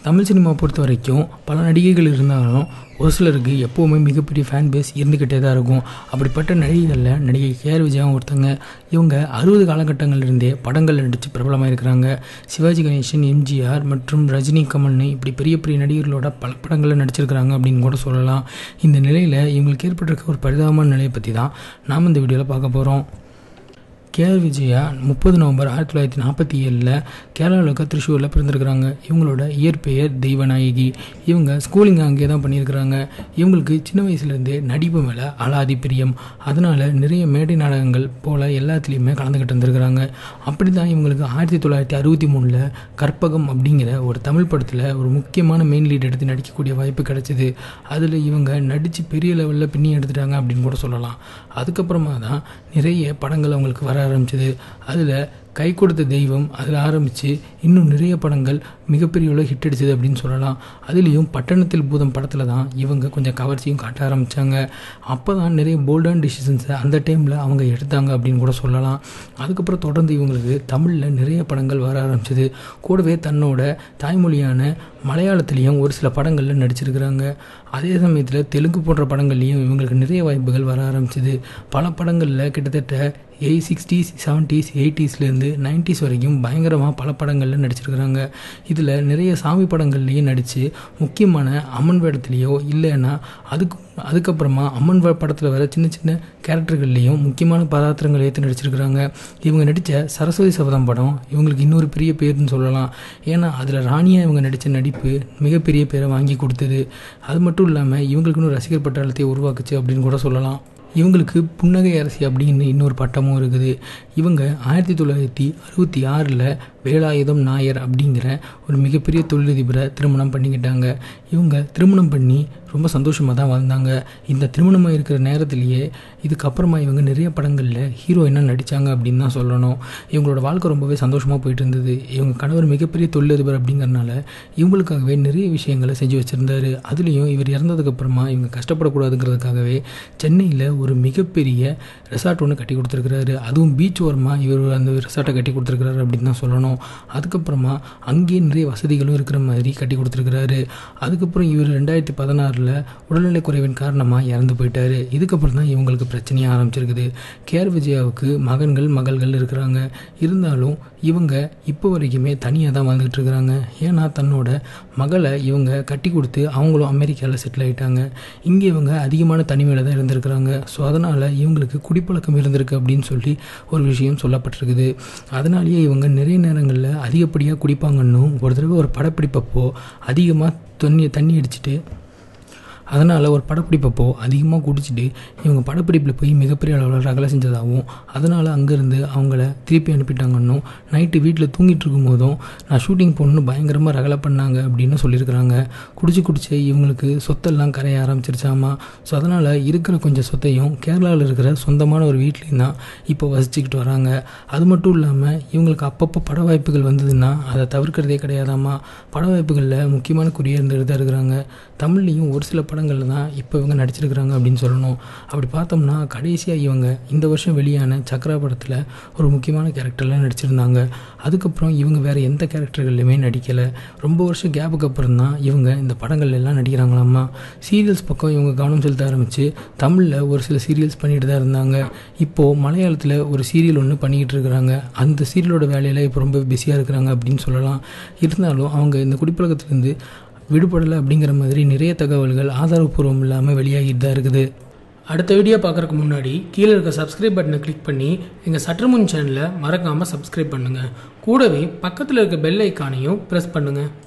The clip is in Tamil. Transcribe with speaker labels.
Speaker 1: தமிழ் சினிமா பொறுத்த வரைக்கும் பல நடிகைகள் இருந்தாலும் ஒரு சிலருக்கு எப்போவுமே மிகப்பெரிய ஃபேன் பேஸ் இருந்துக்கிட்டே தான் இருக்கும் அப்படிப்பட்ட நடிகைகளில் நடிகை கேஆர் விஜயாவும் ஒருத்தங்க இவங்க அறுபது காலகட்டங்கள்லேருந்தே படங்கள் நடித்து பிரபலமாக இருக்கிறாங்க சிவாஜி கணேசன் எம்ஜிஆர் மற்றும் ரஜினி கமல்னு இப்படி பெரிய பெரிய நடிகர்களோட பல படங்களில் நடிச்சிருக்கிறாங்க அப்படின்னு கூட சொல்லலாம் இந்த நிலையில் இவங்களுக்கு ஏற்பட்டிருக்க ஒரு பரிதாபமான நிலையை பற்றி தான் நாம் இந்த வீடியோவில் பார்க்க போகிறோம் கேஆர் விஜயா முப்பது நவம்பர் ஆயிரத்தி தொள்ளாயிரத்தி நாற்பத்தி ஏழில் கேரளாவில் இருக்க திருச்சூரில் பிறந்திருக்கிறாங்க இவங்களோட இயற்பெயர் தெய்வநாயகி இவங்க ஸ்கூலிங் அங்கேயே தான் பண்ணியிருக்கிறாங்க இவங்களுக்கு சின்ன வயசுலேருந்தே நடிப்பு மேலே அலாதி பிரியம் அதனால் நிறைய மேடை நாடகங்கள் போல் எல்லாத்துலேயுமே கலந்துக்கிட்டு இருந்திருக்கிறாங்க அப்படி தான் இவங்களுக்கு ஆயிரத்தி தொள்ளாயிரத்தி அறுபத்தி மூணில் கற்பகம் அப்படிங்கிற ஒரு தமிழ் படத்தில் ஒரு முக்கியமான மெயின் லீட் எடுத்து நடிக்கக்கூடிய வாய்ப்பு கிடைச்சிது அதில் இவங்க நடித்து பெரிய லெவலில் பின்னி எடுத்துட்டாங்க அப்படின்னு கூட சொல்லலாம் அதுக்கப்புறமா தான் நிறைய படங்கள் அவங்களுக்கு வர ஆரம்பிச்சது அதில் கை கொடுத்த தெய்வம் அதில் ஆரம்பித்து இன்னும் நிறைய படங்கள் மிகப்பெரிய அளவு ஹிட் அடிச்சது அப்படின்னு சொல்லலாம் அதுலேயும் பட்டணத்தில் பூதம் படத்தில் தான் இவங்க கொஞ்சம் கவர்ச்சியும் காட்ட ஆரம்பித்தாங்க அப்போ தான் நிறைய போல்டான டிசிஷன்ஸை அந்த டைமில் அவங்க எடுத்தாங்க அப்படின்னு கூட சொல்லலாம் அதுக்கப்புறம் தொடர்ந்து இவங்களுக்கு தமிழில் நிறைய படங்கள் வர ஆரம்பிச்சது கூடவே தன்னோட தாய்மொழியான மலையாளத்துலேயும் ஒரு சில படங்களில் நடிச்சிருக்கிறாங்க அதே சமயத்தில் தெலுங்கு போன்ற படங்கள்லேயும் இவங்களுக்கு நிறைய வாய்ப்புகள் வர ஆரம்பிச்சது பல படங்களில் கிட்டத்தட்ட எயிட் சிக்ஸ்டீஸ் செவன்ட்டீஸ் எயிட்டிஸ்லேருந்து நைன்டிஸ் வரைக்கும் பயங்கரமாக பல படங்களில் நடிச்சிருக்கிறாங்க இதில் நிறைய சாமி படங்கள்லேயும் நடித்து முக்கியமான அம்மன் வேடத்துலேயோ இல்லைன்னா அதுக்கு அதுக்கப்புறமா அம்மன் படத்தில் வர சின்ன சின்ன கேரக்டர்கள்லேயும் முக்கியமான பதார்த்தங்கள் ஏற்று நடிச்சிருக்கிறாங்க இவங்க நடித்த சரஸ்வதி சபதம் படம் இவங்களுக்கு இன்னொரு பெரிய பேர்னு சொல்லலாம் ஏன்னா அதில் ராணியாக இவங்க நடித்த நடிப்பு மிகப்பெரிய பேரை வாங்கி கொடுத்தது அது மட்டும் இல்லாமல் இவங்களுக்குன்னு ரசிகர் பட்டாளத்தை உருவாக்குச்சு அப்படின்னு கூட சொல்லலாம் இவங்களுக்கு புன்னகை அரசி அப்படின்னு இன்னொரு பட்டமும் இருக்குது இவங்க ஆயிரத்தி தொள்ளாயிரத்தி அறுபத்தி ஆறில் வேலாயுதம் நாயர் அப்படிங்கிற ஒரு மிகப்பெரிய தொழிலதிபரை திருமணம் பண்ணிக்கிட்டாங்க இவங்க திருமணம் பண்ணி ரொம்ப சந்தோஷமாக தான் வாழ்ந்தாங்க இந்த திருமணமாக இருக்கிற நேரத்திலேயே இதுக்கப்புறமா இவங்க நிறைய படங்களில் ஹீரோயினாக நடித்தாங்க அப்படின்னு தான் சொல்லணும் இவங்களோட வாழ்க்கை ரொம்பவே சந்தோஷமாக போயிட்டு இருந்தது இவங்க கணவர் மிகப்பெரிய தொழிலதிபர் அப்படிங்கிறனால இவங்களுக்காகவே நிறைய விஷயங்களை செஞ்சு வச்சுருந்தாரு அதுலேயும் இவர் இறந்ததுக்கப்புறமா இவங்க கஷ்டப்படக்கூடாதுங்கிறதுக்காகவே சென்னையில் ஒரு மிகப்பெரிய ரெசார்ட் ஒன்று கட்டி கொடுத்துருக்கிறாரு அதுவும் பீச் ஓரமாக இவர் அந்த ரெசார்ட்டை கட்டி கொடுத்துருக்கிறாரு அப்படின்னு தான் சொல்லணும் அதுக்கப்புறமா அங்கேயே நிறைய வசதிகளும் இருக்கிற மாதிரி கட்டி கொடுத்துருக்கிறாரு அதுக்கப்புறம் இவர் ரெண்டாயிரத்தி பதினாறில் உடல்நிலை குறைவின் காரணமாக இறந்து போயிட்டாரு இதுக்கப்புறம் தான் இவங்களுக்கு பிரச்சனையாக ஆரம்பிச்சிருக்குது கேஆர் விஜயாவுக்கு மகன்கள் மகள்கள் இருக்கிறாங்க இருந்தாலும் இவங்க இப்போ வரைக்குமே தனியாக தான் வாழ்ந்துட்டு இருக்கிறாங்க ஏன்னா தன்னோட மகளை இவங்க கட்டி கொடுத்து அவங்களும் அமெரிக்காவில் செட்டில் ஆகிட்டாங்க இங்கே இவங்க அதிகமான தனிமையில் தான் இருந்திருக்கிறாங்க ஸோ அதனால் இவங்களுக்கு குடிப்பழக்கம் இருந்திருக்கு அப்படின்னு சொல்லி ஒரு விஷயம் சொல்லப்பட்டிருக்குது அதனாலேயே இவங்க நிறைய நேரங்களில் அதிகப்படியாக குடிப்பாங்கன்னும் ஒரு தடவை ஒரு படப்பிடிப்பப்போ அதிகமாக தண்ணி தண்ணி அடிச்சுட்டு அதனால் ஒரு படப்பிடிப்பப்போ அதிகமாக குடிச்சிட்டு இவங்க படப்பிடிப்பில் போய் மிகப்பெரிய அளவில் ரகலை செஞ்சதாகவும் அதனால் அங்கேருந்து அவங்கள திருப்பி அனுப்பிட்டாங்கன்னும் நைட்டு வீட்டில் தூங்கிட்டு இருக்கும்போதும் நான் ஷூட்டிங் போகணுன்னு பயங்கரமாக ரகலை பண்ணாங்க அப்படின்னு சொல்லியிருக்கிறாங்க குடிச்சு குடிச்சு இவங்களுக்கு சொத்தெல்லாம் கரைய ஆரம்பிச்சிருச்சாமா ஸோ அதனால் இருக்கிற கொஞ்சம் சொத்தையும் கேரளாவில் இருக்கிற சொந்தமான ஒரு வீட்லேயும் தான் இப்போ வசிச்சுக்கிட்டு வராங்க அது மட்டும் இல்லாமல் இவங்களுக்கு அப்பப்போ பட வாய்ப்புகள் வந்ததுன்னா அதை தவிர்க்கிறதே கிடையாதாம்மா பட வாய்ப்புகளில் முக்கியமான குறியாக இருந்துட்டு தான் இருக்கிறாங்க தமிழ்லேயும் ஒரு சில படங்களில் தான் இப்போ இவங்க நடிச்சிருக்கிறாங்க அப்படின்னு சொல்லணும் அப்படி பார்த்தோம்னா கடைசியாக இவங்க இந்த வருஷம் வெளியான சக்ரா படத்தில் ஒரு முக்கியமான கேரக்டரில் நடிச்சிருந்தாங்க அதுக்கப்புறம் இவங்க வேறு எந்த கேரக்டர்கள்லையுமே நடிக்கலை ரொம்ப வருஷம் கேப்புக்கு அப்புறம் தான் இவங்க இந்த படங்கள் எல்லாம் நடிக்கிறாங்களாம்மா சீரியல்ஸ் பக்கம் இவங்க கவனம் செலுத்த ஆரம்பித்து தமிழில் ஒரு சில சீரியல்ஸ் பண்ணிட்டு தான் இருந்தாங்க இப்போது மலையாளத்தில் ஒரு சீரியல் ஒன்று பண்ணிக்கிட்டு இருக்கிறாங்க அந்த சீரியலோட வேலையில் இப்போ ரொம்ப பிஸியாக இருக்கிறாங்க அப்படின்னு சொல்லலாம் இருந்தாலும் அவங்க இந்த குடிப்பழக்கத்துலேருந்து விடுபடலை அப்படிங்கிற மாதிரி நிறைய தகவல்கள் ஆதாரப்பூர்வம் இல்லாமல் வெளியாகிட்டு தான் இருக்குது அடுத்த வீடியோ பார்க்குறதுக்கு முன்னாடி கீழே இருக்க சப்ஸ்கிரைப் பட்டனை கிளிக் பண்ணி எங்கள் சற்றுமுன் சேனலை மறக்காமல் சப்ஸ்கிரைப் பண்ணுங்கள் கூடவே பக்கத்தில் இருக்க பெல் ஐக்கானையும் ப்ரெஸ் பண்ணுங்கள்